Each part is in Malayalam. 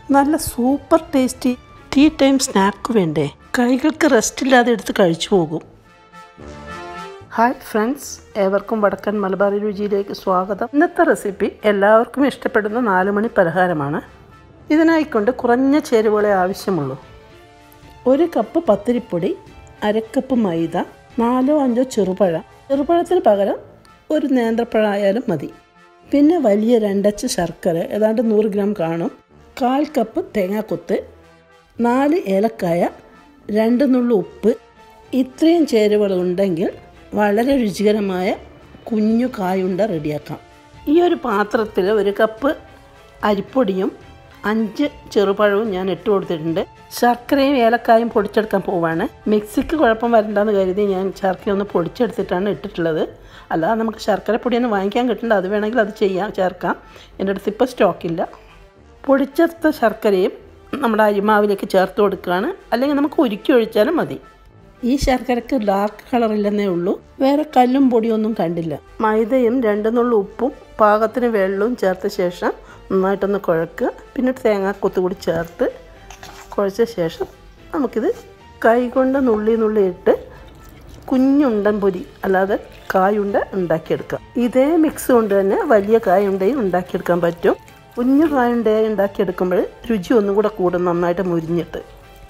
നല്ല super tasty tea time snack വേണ്ടേ കൈകൾക്ക് റെസ്റ്റ് ഇല്ലാതെ എടുത്ത് കഴിച്ചു പോകും ഹായ് ഫ്രണ്ട്സ് ഏവർക്കും വടക്കൻ മലബാറി രുചിയിലേക്ക് സ്വാഗതം ഇന്നത്തെ റെസിപ്പി എല്ലാവർക്കും ഇഷ്ടപ്പെടുന്ന നാല് മണി പലഹാരമാണ് ഇതിനായിക്കൊണ്ട് കുറഞ്ഞ ചേരുവകളെ ആവശ്യമുള്ളൂ ഒരു കപ്പ് പത്തിരിപ്പൊടി അരക്കപ്പ് മൈദ നാലോ അഞ്ചോ ചെറുപഴം ചെറുപഴത്തിന് പകരം ഒരു നേന്ത്രപ്പഴമായാലും മതി പിന്നെ വലിയ രണ്ടച്ച് ശർക്കര ഏതാണ്ട് നൂറ് ഗ്രാം കാണും കാൽ കപ്പ് തേങ്ങാക്കൊത്ത് നാല് ഏലക്കായ രണ്ട് നുള്ളു ഉപ്പ് ഇത്രയും ചേരുവകൾ ഉണ്ടെങ്കിൽ വളരെ രുചികരമായ കുഞ്ഞു കായുണ്ട റെഡിയാക്കാം ഈ ഒരു പാത്രത്തിൽ ഒരു കപ്പ് അരിപ്പൊടിയും അഞ്ച് ചെറുപഴവും ഞാൻ ഇട്ട് കൊടുത്തിട്ടുണ്ട് ശർക്കരയും ഏലക്കായും പൊടിച്ചെടുക്കാൻ പോവാണ് മിക്സിക്ക് കുഴപ്പം വരണ്ടെന്ന് കരുതി ഞാൻ ശർക്കര ഒന്ന് പൊടിച്ചെടുത്തിട്ടാണ് ഇട്ടിട്ടുള്ളത് അല്ലാതെ നമുക്ക് ശർക്കര പൊടിയൊന്നും വാങ്ങിക്കാൻ കിട്ടണ്ട അത് വേണമെങ്കിൽ അത് ചെയ്യാം ചേർക്കാം എൻ്റെ അടുത്ത് ഇപ്പോൾ സ്റ്റോക്കില്ല പൊടിച്ചെടുത്ത ശർക്കരയും നമ്മുടെ അരിമാവിലേക്ക് ചേർത്ത് കൊടുക്കുകയാണ് അല്ലെങ്കിൽ നമുക്ക് ഉരുക്കി ഒഴിച്ചാലും മതി ഈ ശർക്കരക്ക് ഡാർക്ക് കളറില്ലെന്നേ ഉള്ളൂ വേറെ കല്ലും പൊടിയൊന്നും കണ്ടില്ല മൈദയും രണ്ട് നുള്ളു ഉപ്പും പാകത്തിന് വെള്ളവും ചേർത്ത ശേഷം നന്നായിട്ടൊന്ന് കുഴക്കുക പിന്നെ തേങ്ങാക്കൊത്ത് കൂടി ചേർത്ത് കുഴച്ച ശേഷം നമുക്കിത് കൈകൊണ്ട് നുള്ളി നുള്ളി ഇട്ട് കുഞ്ഞുണ്ടൻ പൊരി അല്ലാതെ കായുണ്ട ഉണ്ടാക്കിയെടുക്കാം ഇതേ മിക്സ് കൊണ്ട് തന്നെ വലിയ കായുണ്ടയും ഉണ്ടാക്കിയെടുക്കാൻ പറ്റും കുഞ്ഞു കായുണ്ടയെ ഉണ്ടാക്കിയെടുക്കുമ്പോൾ രുചി ഒന്നും കൂടെ കൂടും നന്നായിട്ട് മുരിഞ്ഞിട്ട്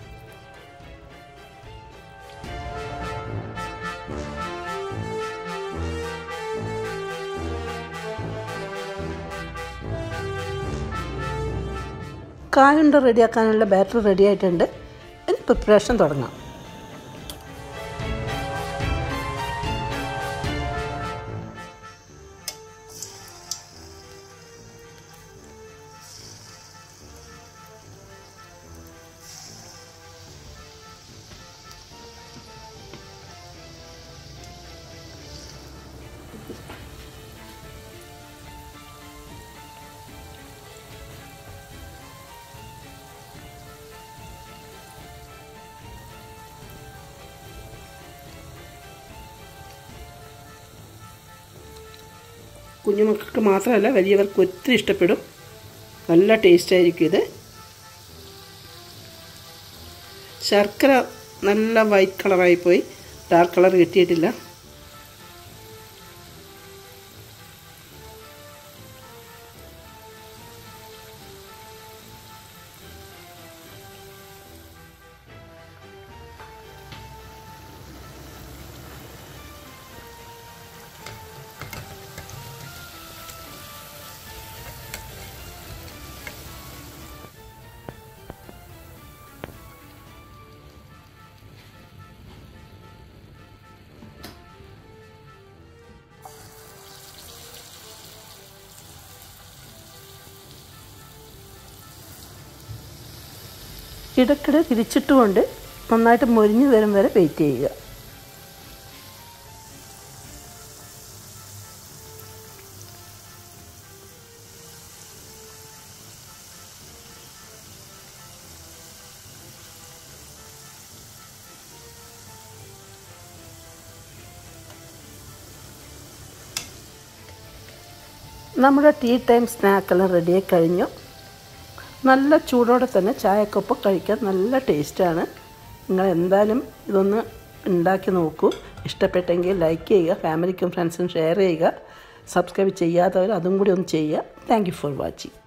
കായുണ്ട റെഡിയാക്കാനുള്ള ബാറ്റർ റെഡി ആയിട്ടുണ്ട് ഇനി പ്രിപ്പറേഷൻ തുടങ്ങാം കുഞ്ഞുമക്കൾക്ക് മാത്രമല്ല വലിയവർക്ക് ഒത്തിരി ഇഷ്ടപ്പെടും നല്ല ടേസ്റ്റ് ആയിരിക്കും ഇത് ശർക്കര നല്ല വൈറ്റ് കളറായി പോയി ഡാർക്ക് കളർ കിട്ടിയിട്ടില്ല ഇടയ്ക്കിടെ തിരിച്ചിട്ടുകൊണ്ട് നന്നായിട്ട് മൊരിഞ്ഞ് വരും വരെ വെയിറ്റ് ചെയ്യുക നമ്മുടെ ടീ ടൈം സ്നാക്കെല്ലാം റെഡിയായി കഴിഞ്ഞു നല്ല ചൂടോടെ തന്നെ ചായക്കൊപ്പം കഴിക്കാൻ നല്ല ടേസ്റ്റാണ് നിങ്ങൾ എന്തായാലും ഇതൊന്ന് ഉണ്ടാക്കി നോക്കൂ ഇഷ്ടപ്പെട്ടെങ്കിൽ ലൈക്ക് ചെയ്യുക ഫാമിലിക്കും ഫ്രണ്ട്സിനും ഷെയർ ചെയ്യുക സബ്സ്ക്രൈബ് ചെയ്യാത്തവർ അതും കൂടി ഒന്ന് ചെയ്യുക താങ്ക് യു ഫോർ വാച്ചിങ്